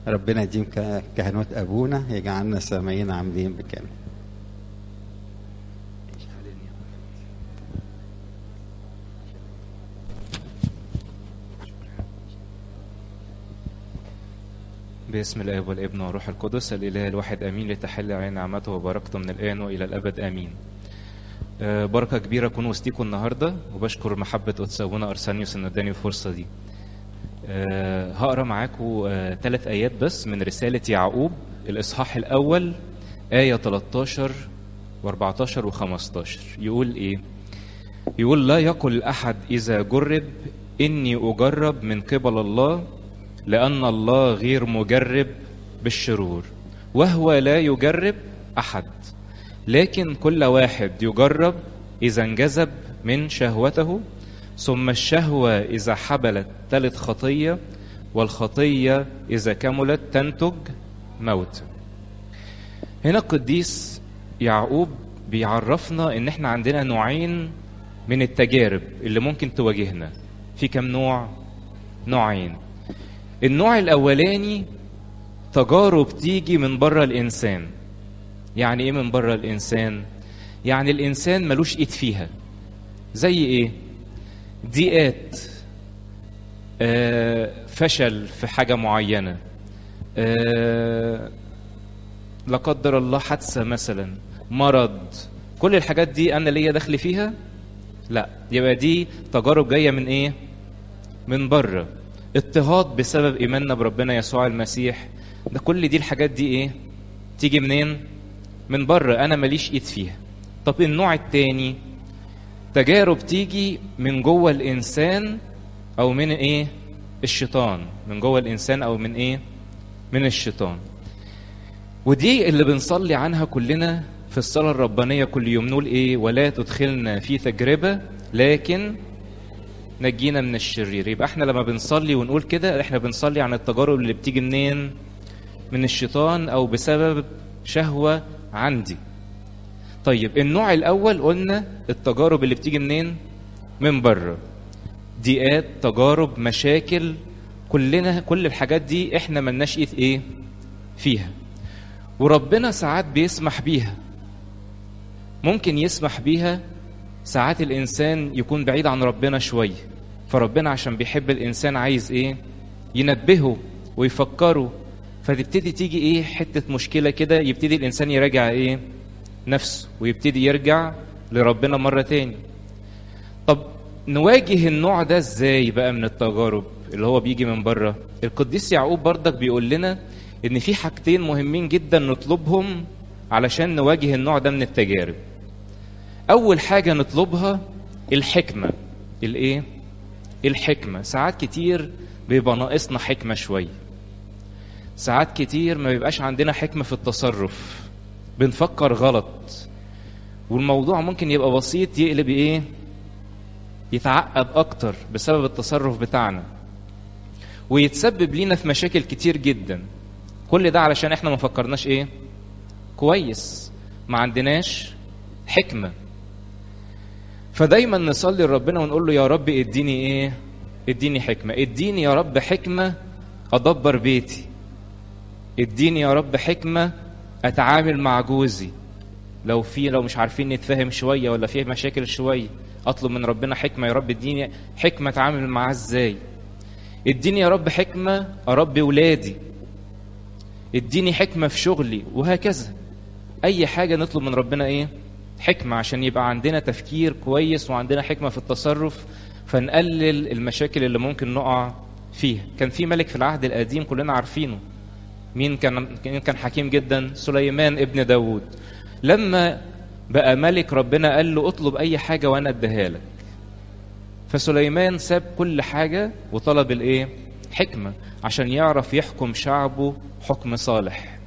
ربنا يديم ك- كهنوت ابونا يجعلنا سامعين عاملين بكامل باسم الاب والابن والروح القدس الاله الواحد امين لتحل علينا نعمته وبركته من الان والى الابد امين آه، بركه كبيره اكون وسطيكم النهارده وبشكر محبه قدسونا ارسانيوس انه اداني الفرصه دي آه، هقرا معاكم ثلاث ايات بس من رساله يعقوب الاصحاح الاول ايه 13 و14 و15 يقول ايه يقول لا يقل احد اذا جرب اني اجرب من قبل الله لان الله غير مجرب بالشرور وهو لا يجرب احد لكن كل واحد يجرب اذا انجذب من شهوته ثم الشهوه اذا حبلت تلت خطيه والخطيه اذا كملت تنتج موت هنا القديس يعقوب بيعرفنا ان احنا عندنا نوعين من التجارب اللي ممكن تواجهنا في كم نوع نوعين النوع الاولاني تجارب تيجي من بره الانسان يعني ايه من بره الانسان يعني الانسان ملوش ايد فيها زي ايه ضيقات آه فشل في حاجه معينه آه لا قدر الله حادثه مثلا مرض كل الحاجات دي انا ليا دخل فيها لا يبقى دي تجارب جايه من ايه من بره اضطهاد بسبب ايماننا بربنا يسوع المسيح ده كل دي الحاجات دي ايه تيجي منين من بره انا ماليش ايد فيها طب النوع التاني تجارب تيجي من جوه الانسان او من ايه الشيطان من جوه الانسان او من ايه من الشيطان ودي اللي بنصلي عنها كلنا في الصلاة الربانية كل يوم نقول ايه ولا تدخلنا في تجربة لكن نجينا من الشرير يبقى احنا لما بنصلي ونقول كده احنا بنصلي عن التجارب اللي بتيجي منين من الشيطان او بسبب شهوة عندي طيب النوع الاول قلنا التجارب اللي بتيجي منين من بره ضيقات تجارب مشاكل كلنا كل الحاجات دي احنا ملناش ايد ايه فيها وربنا ساعات بيسمح بيها ممكن يسمح بيها ساعات الانسان يكون بعيد عن ربنا شويه فربنا عشان بيحب الانسان عايز ايه ينبهه ويفكره فتبتدي تيجي ايه حته مشكله كده يبتدي الانسان يراجع ايه نفسه ويبتدي يرجع لربنا مره تاني طب نواجه النوع ده ازاي بقى من التجارب اللي هو بيجي من بره القديس يعقوب بردك بيقول لنا ان في حاجتين مهمين جدا نطلبهم علشان نواجه النوع ده من التجارب اول حاجه نطلبها الحكمه الايه الحكمه ساعات كتير بيبقى ناقصنا حكمه شويه ساعات كتير ما بيبقاش عندنا حكمه في التصرف بنفكر غلط والموضوع ممكن يبقى بسيط يقلب ايه يتعقد اكتر بسبب التصرف بتاعنا ويتسبب لينا في مشاكل كتير جدا كل ده علشان احنا ما فكرناش ايه كويس ما عندناش حكمة فدايما نصلي لربنا ونقول له يا رب اديني ايه اديني حكمة اديني يا رب حكمة ادبر بيتي اديني يا رب حكمة اتعامل مع جوزي لو في لو مش عارفين نتفاهم شوية ولا في مشاكل شوية اطلب من ربنا حكمة يا رب اديني حكمة اتعامل معاه ازاي اديني يا رب حكمة اربي ولادي اديني حكمة في شغلي وهكذا اي حاجة نطلب من ربنا ايه حكمة عشان يبقى عندنا تفكير كويس وعندنا حكمة في التصرف فنقلل المشاكل اللي ممكن نقع فيها كان في ملك في العهد القديم كلنا عارفينه مين كان مين كان حكيم جدا سليمان ابن داود لما بقى ملك ربنا قال له اطلب اي حاجة وانا اديها لك فسليمان ساب كل حاجة وطلب الايه حكمة عشان يعرف يحكم شعبه حكم صالح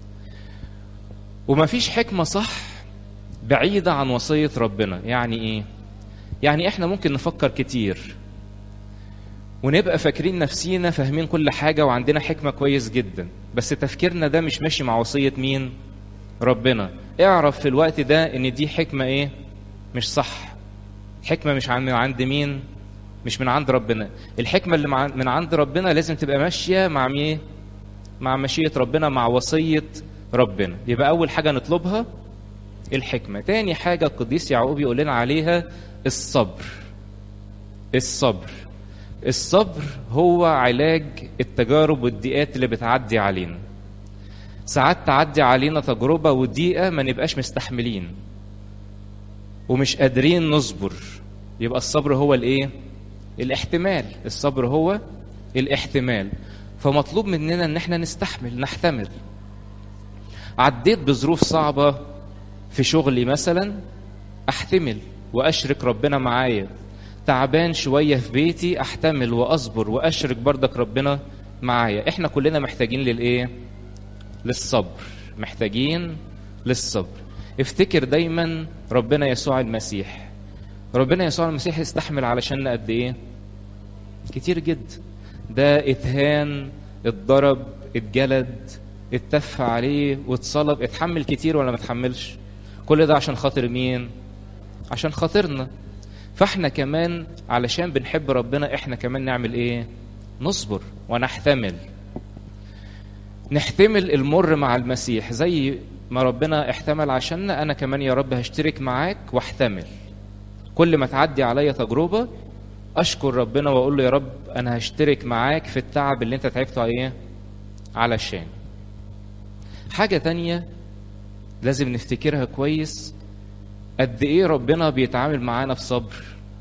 وما فيش حكمة صح بعيدة عن وصية ربنا يعني ايه يعني احنا ممكن نفكر كتير ونبقى فاكرين نفسينا فاهمين كل حاجة وعندنا حكمة كويس جدا بس تفكيرنا ده مش ماشي مع وصية مين ربنا اعرف في الوقت ده ان دي حكمة ايه مش صح حكمة مش من عند مين مش من عند ربنا الحكمة اللي من عند ربنا لازم تبقى ماشية مع مين مع مشيئة ربنا مع وصية ربنا يبقى أول حاجة نطلبها الحكمة تاني حاجة القديس يعقوب يقول لنا عليها الصبر الصبر الصبر هو علاج التجارب والضيقات اللي بتعدي علينا ساعات تعدي علينا تجربة وضيقة ما نبقاش مستحملين ومش قادرين نصبر يبقى الصبر هو الايه الاحتمال الصبر هو الاحتمال فمطلوب مننا ان احنا نستحمل نحتمل عديت بظروف صعبة في شغلي مثلا احتمل واشرك ربنا معايا تعبان شوية في بيتي احتمل واصبر واشرك بردك ربنا معايا احنا كلنا محتاجين للايه للصبر محتاجين للصبر افتكر دايما ربنا يسوع المسيح ربنا يسوع المسيح يستحمل علشان قد ايه كتير جدا ده اتهان اتضرب اتجلد اتف عليه واتصلب اتحمل كتير ولا ما اتحملش كل ده عشان خاطر مين عشان خاطرنا فاحنا كمان علشان بنحب ربنا احنا كمان نعمل ايه نصبر ونحتمل نحتمل المر مع المسيح زي ما ربنا احتمل عشاننا انا كمان يا رب هشترك معاك واحتمل كل ما تعدي عليا تجربه اشكر ربنا واقول له يا رب انا هشترك معاك في التعب اللي انت تعبته ايه علشان حاجه تانية لازم نفتكرها كويس قد ايه ربنا بيتعامل معانا بصبر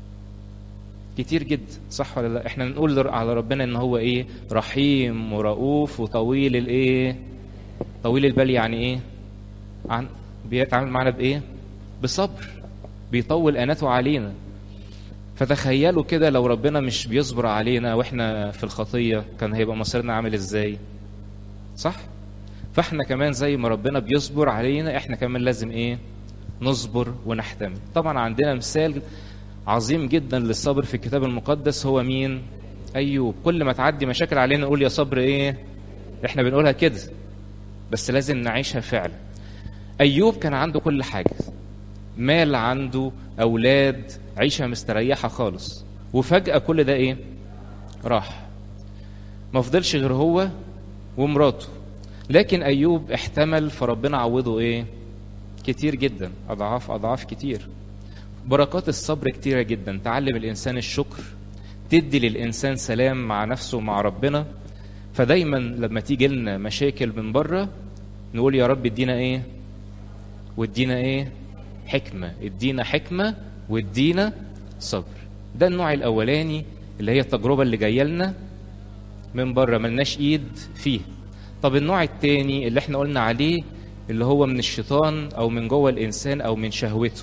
كتير جدا صح ولا لا احنا نقول على ربنا ان هو ايه رحيم ورؤوف وطويل الايه طويل البال يعني ايه عن بيتعامل معانا بايه بصبر بيطول اناته علينا فتخيلوا كده لو ربنا مش بيصبر علينا واحنا في الخطيه كان هيبقى مصيرنا عامل ازاي صح فاحنا كمان زي ما ربنا بيصبر علينا احنا كمان لازم ايه نصبر ونحتمل طبعا عندنا مثال عظيم جدا للصبر في الكتاب المقدس هو مين ايوب كل ما تعدي مشاكل علينا نقول يا صبر ايه احنا بنقولها كده بس لازم نعيشها فعلا ايوب كان عنده كل حاجه مال عنده اولاد عيشه مستريحه خالص وفجاه كل ده ايه راح ما فضلش غير هو ومراته لكن ايوب احتمل فربنا عوضه ايه كتير جدا اضعاف اضعاف كتير بركات الصبر كتيره جدا تعلم الانسان الشكر تدي للانسان سلام مع نفسه ومع ربنا فدايما لما تيجي لنا مشاكل من بره نقول يا رب ادينا ايه وادينا ايه حكمه ادينا حكمه وادينا صبر ده النوع الاولاني اللي هي التجربه اللي جايه لنا من بره ملناش ايد فيه طب النوع التاني اللي احنا قلنا عليه اللي هو من الشيطان او من جوه الانسان او من شهوته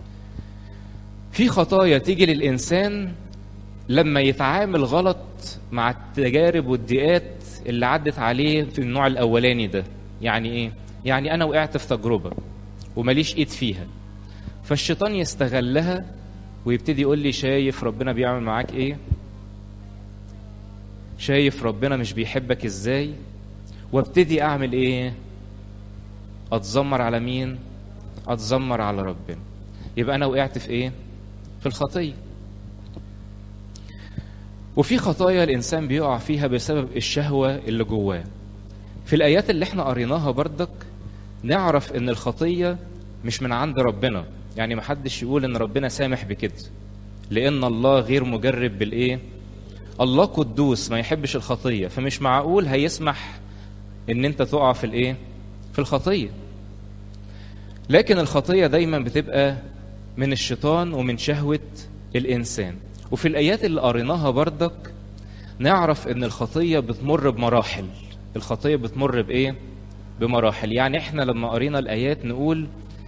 في خطايا تيجي للانسان لما يتعامل غلط مع التجارب والضيقات اللي عدت عليه في النوع الاولاني ده يعني ايه يعني انا وقعت في تجربه ومليش ايد فيها فالشيطان يستغلها ويبتدي يقول لي شايف ربنا بيعمل معاك ايه شايف ربنا مش بيحبك ازاي وابتدي اعمل ايه اتذمر على مين اتذمر على ربنا يبقى انا وقعت في ايه في الخطيه وفي خطايا الانسان بيقع فيها بسبب الشهوه اللي جواه في الايات اللي احنا قريناها بردك نعرف ان الخطيه مش من عند ربنا يعني محدش يقول ان ربنا سامح بكده لان الله غير مجرب بالايه الله قدوس ما يحبش الخطيه فمش معقول هيسمح ان انت تقع في الايه في الخطيه لكن الخطيه دايما بتبقى من الشيطان ومن شهوه الانسان وفي الايات اللي قريناها بردك نعرف ان الخطيه بتمر بمراحل الخطيه بتمر بايه بمراحل يعني احنا لما قرينا الايات نقول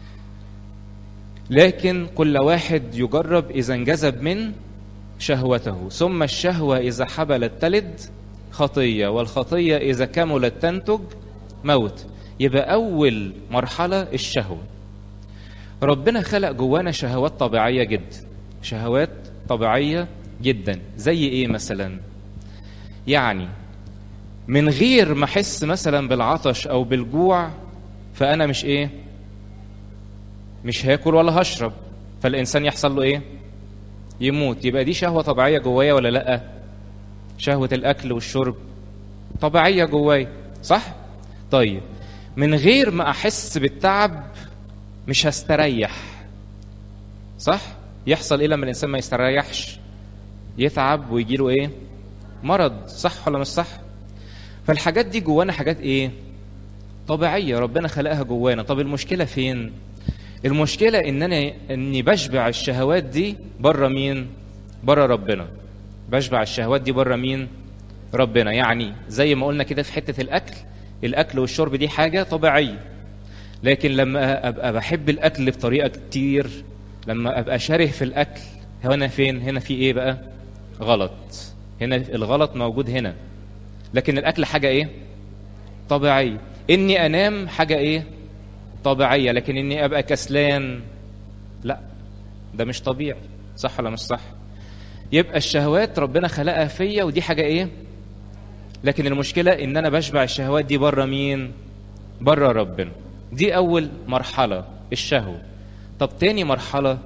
لكن كل واحد يجرب اذا انجذب من شهوته ثم الشهوه اذا حبلت تلد خطيه والخطيه اذا كملت تنتج موت يبقى اول مرحله الشهوه ربنا خلق جوانا شهوات طبيعيه جدا شهوات طبيعيه جدا زي ايه مثلا يعني من غير ما احس مثلا بالعطش او بالجوع فانا مش ايه مش هاكل ولا هشرب فالانسان يحصل له ايه يموت يبقى دي شهوه طبيعيه جوايا ولا لا شهوه الاكل والشرب طبيعيه جوايا صح طيب من غير ما احس بالتعب مش هستريح صح يحصل ايه لما الانسان ما يستريحش يتعب ويجيله ايه مرض صح ولا مش صح فالحاجات دي جوانا حاجات ايه طبيعيه ربنا خلقها جوانا طب المشكله فين المشكله ان انا اني بشبع الشهوات دي بره مين بره ربنا بشبع الشهوات دي بره مين ربنا يعني زي ما قلنا كده في حته الاكل الاكل والشرب دي حاجه طبيعيه لكن لما ابقى بحب الاكل بطريقه كتير لما ابقى شره في الاكل هنا فين هنا في ايه بقى غلط هنا الغلط موجود هنا لكن الاكل حاجه ايه طبيعيه اني انام حاجه ايه طبيعيه لكن اني ابقى كسلان لا ده مش طبيعي صح ولا مش صح يبقى الشهوات ربنا خلقها فيا ودي حاجه ايه لكن المشكله ان انا بشبع الشهوات دي بره مين بره ربنا دي اول مرحله الشهوه طب تاني مرحله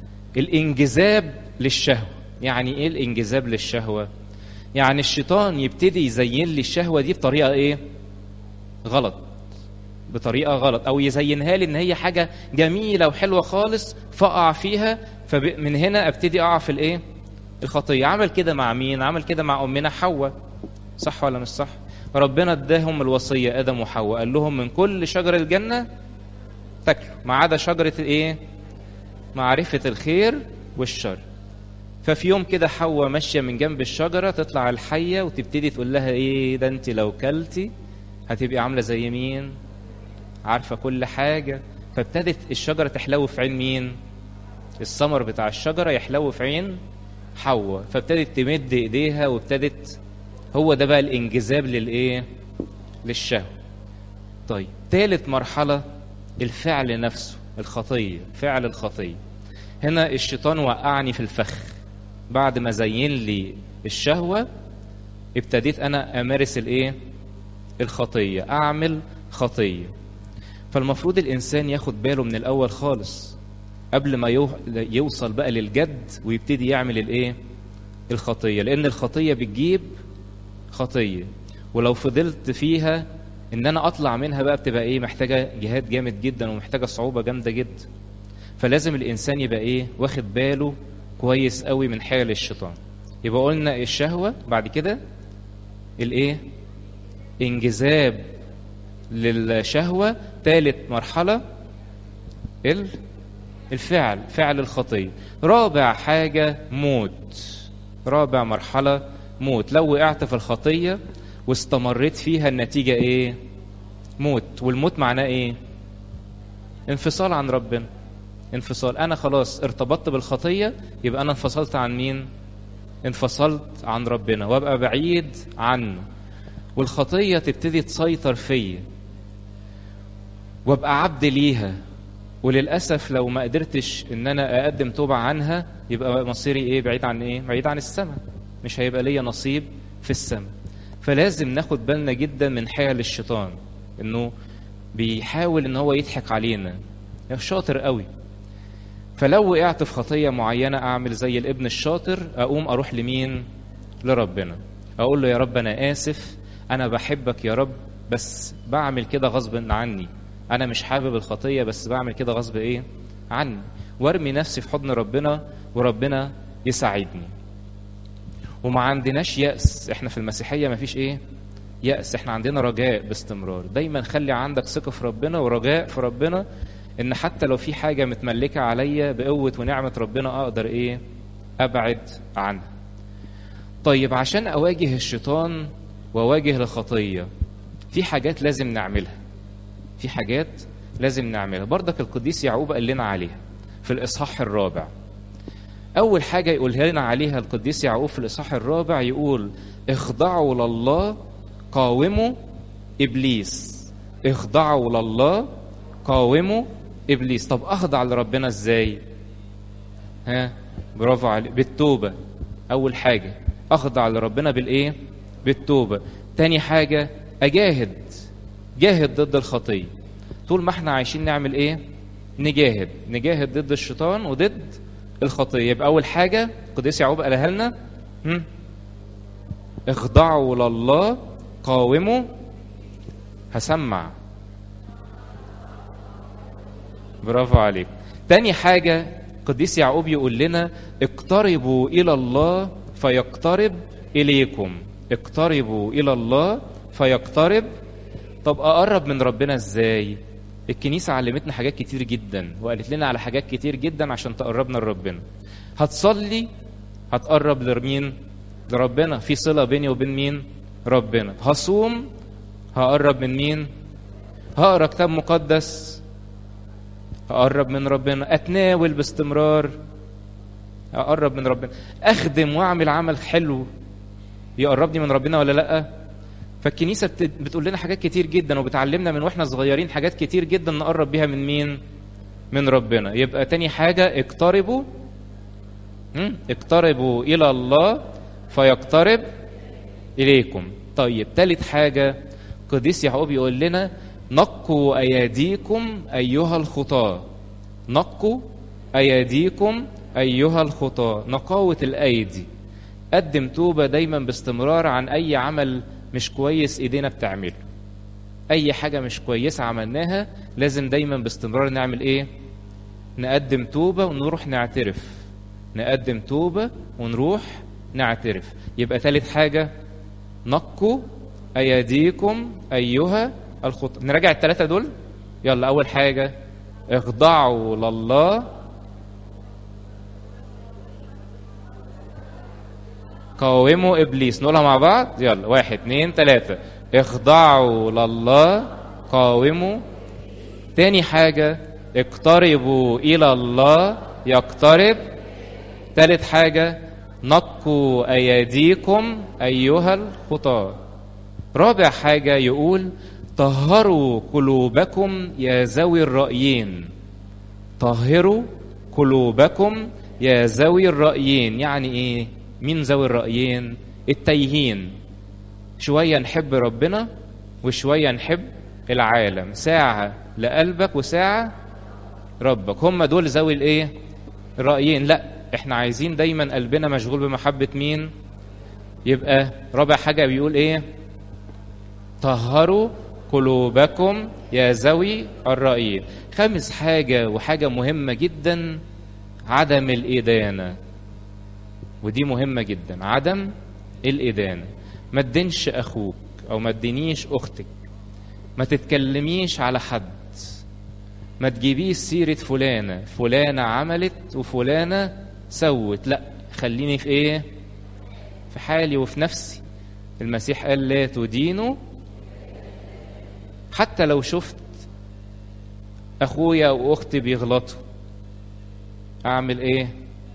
الانجذاب للشهوه يعني ايه الانجذاب للشهوه يعني الشيطان يبتدي يزين لي الشهوه دي بطريقه ايه غلط بطريقه غلط او يزينها لي ان هي حاجه جميله وحلوه خالص فاقع فيها فمن هنا ابتدي اقع في الايه الخطيه عمل كده مع مين عمل كده مع امنا حواء صح ولا مش صح ربنا اداهم الوصيه ادم وحواء قال لهم من كل شجر الجنه تاكلوا ما عدا شجره الايه معرفه الخير والشر ففي يوم كده حواء ماشيه من جنب الشجره تطلع الحيه وتبتدي تقول لها ايه ده انت لو كلتي هتبقي عامله زي مين عارفه كل حاجه فابتدت الشجره تحلو في عين مين الثمر بتاع الشجره يحلو في عين حواء فابتدت تمد ايديها وابتدت هو ده بقى الانجذاب للايه للشهوه طيب ثالث مرحله الفعل نفسه الخطيه فعل الخطيه هنا الشيطان وقعني في الفخ بعد ما زين لي الشهوه ابتديت انا امارس الايه الخطيه اعمل خطيه فالمفروض الانسان ياخد باله من الاول خالص قبل ما يوصل بقى للجد ويبتدي يعمل الايه الخطيه لان الخطيه بتجيب خطيه ولو فضلت فيها ان انا اطلع منها بقى بتبقى ايه محتاجه جهاد جامد جدا ومحتاجه صعوبه جامده جدا فلازم الانسان يبقى ايه واخد باله كويس قوي من حيل الشيطان يبقى قلنا الشهوه بعد كده الايه انجذاب للشهوه ثالث مرحله ال الفعل فعل الخطيه رابع حاجه موت رابع مرحله موت لو وقعت في الخطيه واستمريت فيها النتيجه ايه موت والموت معناه ايه انفصال عن ربنا انفصال انا خلاص ارتبطت بالخطيه يبقى انا انفصلت عن مين انفصلت عن ربنا وابقى بعيد عنه والخطيه تبتدي تسيطر فيا وابقى عبد ليها وللاسف لو ما قدرتش ان انا اقدم توبه عنها يبقى مصيري ايه بعيد عن ايه بعيد عن السماء مش هيبقى ليا نصيب في السماء فلازم ناخد بالنا جدا من حيل الشيطان انه بيحاول ان هو يضحك علينا شاطر قوي فلو وقعت في خطية معينة أعمل زي الابن الشاطر أقوم أروح لمين؟ لربنا أقول له يا رب أنا آسف أنا بحبك يا رب بس بعمل كده غصب عني أنا مش حابب الخطية بس بعمل كده غصب إيه؟ عني وارمي نفسي في حضن ربنا وربنا يساعدني وما عندناش يأس احنا في المسيحية ما فيش ايه يأس احنا عندنا رجاء باستمرار دايما خلي عندك ثقة في ربنا ورجاء في ربنا ان حتى لو في حاجة متملكة عليا بقوة ونعمة ربنا اقدر ايه ابعد عنها طيب عشان اواجه الشيطان واواجه الخطية في حاجات لازم نعملها في حاجات لازم نعملها برضك القديس يعقوب قال لنا عليها في الاصحاح الرابع أول حاجة يقولها لنا عليها القديس يعقوب في الإصحاح الرابع يقول اخضعوا لله قاوموا إبليس اخضعوا لله قاوموا إبليس طب أخضع لربنا إزاي؟ ها برافو عليك بالتوبة أول حاجة أخضع لربنا بالإيه؟ بالتوبة تاني حاجة أجاهد جاهد ضد الخطية طول ما احنا عايشين نعمل إيه؟ نجاهد نجاهد ضد الشيطان وضد الخطيه يبقى اول حاجه القديس يعقوب قالها لنا هم؟ اخضعوا لله قاوموا هسمع برافو عليك تاني حاجة قديس يعقوب يقول لنا اقتربوا إلى الله فيقترب إليكم اقتربوا إلى الله فيقترب طب أقرب من ربنا إزاي الكنيسة علمتنا حاجات كتير جدا وقالت لنا على حاجات كتير جدا عشان تقربنا لربنا هتصلي هتقرب لمين لربنا في صلة بيني وبين مين ربنا هصوم هقرب من مين هقرا كتاب مقدس هقرب من ربنا اتناول باستمرار اقرب من ربنا اخدم واعمل عمل حلو يقربني من ربنا ولا لا فالكنيسه بت- بتقول لنا حاجات كتير جدا وبتعلمنا من واحنا صغيرين حاجات كتير جدا نقرب بيها من مين من ربنا يبقى تاني حاجه اقتربوا مم؟ اقتربوا الى الله فيقترب اليكم طيب تالت حاجه قديس يعقوب يقول لنا نقوا اياديكم ايها الخطاه نقوا اياديكم ايها الخطاه نقاوه الايدي قدم توبه دايما باستمرار عن اي عمل مش كويس ايدينا بتعمله اي حاجه مش كويسه عملناها لازم دايما باستمرار نعمل ايه نقدم توبه ونروح نعترف نقدم توبه ونروح نعترف يبقى ثالث حاجه نقوا اياديكم ايها الخطى نراجع الثلاثه دول يلا اول حاجه اخضعوا لله قاوموا ابليس نقولها مع بعض يلا واحد اتنين تلاته اخضعوا لله قاوموا تاني حاجه اقتربوا الى الله يقترب تالت حاجه نقوا اياديكم ايها الخطاه رابع حاجه يقول طهروا قلوبكم يا ذوي الرايين طهروا قلوبكم يا ذوي الرايين يعني ايه مين ذوي الرايين التايهين شويه نحب ربنا وشويه نحب العالم ساعه لقلبك وساعه ربك هم دول ذوي الايه الرايين لا احنا عايزين دايما قلبنا مشغول بمحبه مين يبقى رابع حاجه بيقول ايه طهروا قلوبكم يا ذوي الرأيين خامس حاجة وحاجة مهمة جدا عدم الإدانة ودي مهمة جدا عدم الإدانة ما تدينش أخوك أو ما تدينيش أختك ما تتكلميش على حد ما تجيبيش سيرة فلانة فلانة عملت وفلانة سوت لا خليني في ايه في حالي وفي نفسي المسيح قال لا تدينوا حتى لو شفت اخويا او اختي بيغلطوا اعمل ايه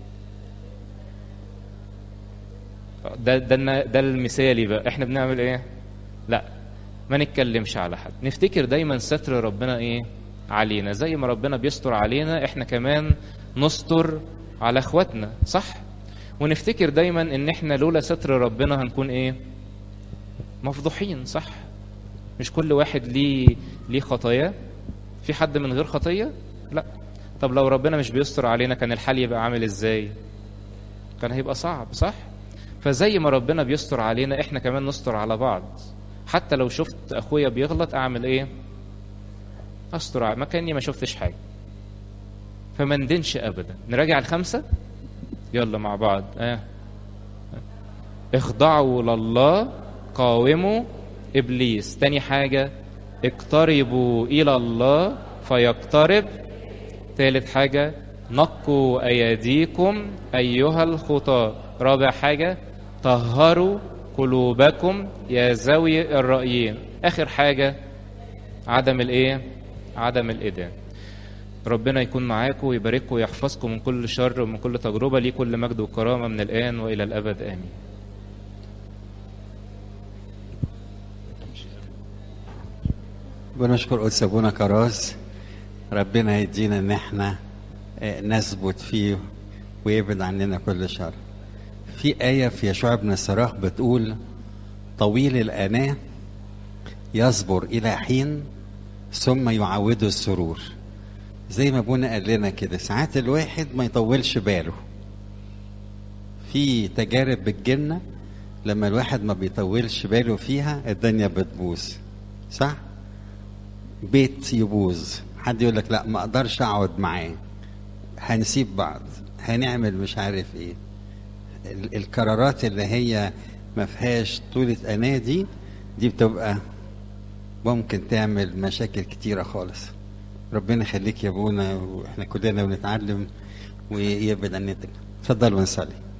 ده ده ده المثالي بقى احنا بنعمل ايه لا ما نتكلمش على حد نفتكر دايما ستر ربنا ايه علينا زي ما ربنا بيستر علينا احنا كمان نستر على اخواتنا صح ونفتكر دايما ان احنا لولا ستر ربنا هنكون ايه مفضوحين صح مش كل واحد ليه ليه خطايا في حد من غير خطيه لا طب لو ربنا مش بيستر علينا كان الحال يبقى عامل ازاي كان هيبقى صعب صح فزي ما ربنا بيستر علينا احنا كمان نستر على بعض حتى لو شفت اخويا بيغلط اعمل ايه استر على مكاني ما شفتش حاجه فما ندينش ابدا نراجع الخمسه يلا مع بعض اه اخضعوا لله قاوموا ابليس تاني حاجه اقتربوا الى الله فيقترب تالت حاجه نقوا ايديكم ايها الخطاه رابع حاجه طهروا قلوبكم يا ذوي الرايين اخر حاجه عدم الايه عدم الادان ربنا يكون معاكم ويبارككم ويحفظكم من كل شر ومن كل تجربه ليه كل مجد وكرامه من الان والى الابد امين بنشكر قدس ابونا كراس ربنا يدينا ان احنا نثبت فيه ويبعد عننا كل شر في آية في يشوع بن الصراخ بتقول طويل الأناة يصبر إلى حين ثم يعوده السرور زي ما ابونا قال لنا كده ساعات الواحد ما يطولش باله في تجارب بتجيلنا لما الواحد ما بيطولش باله فيها الدنيا بتبوظ صح بيت يبوظ حد يقول لك لا ما اقدرش اقعد معاه هنسيب بعض هنعمل مش عارف ايه ال- القرارات اللي هي ما فيهاش طولة أناة دي دي بتبقى ممكن تعمل مشاكل كتيرة خالص ربنا يخليك يا ابونا واحنا كلنا بنتعلم ويبعد عننا اتفضل ونصلي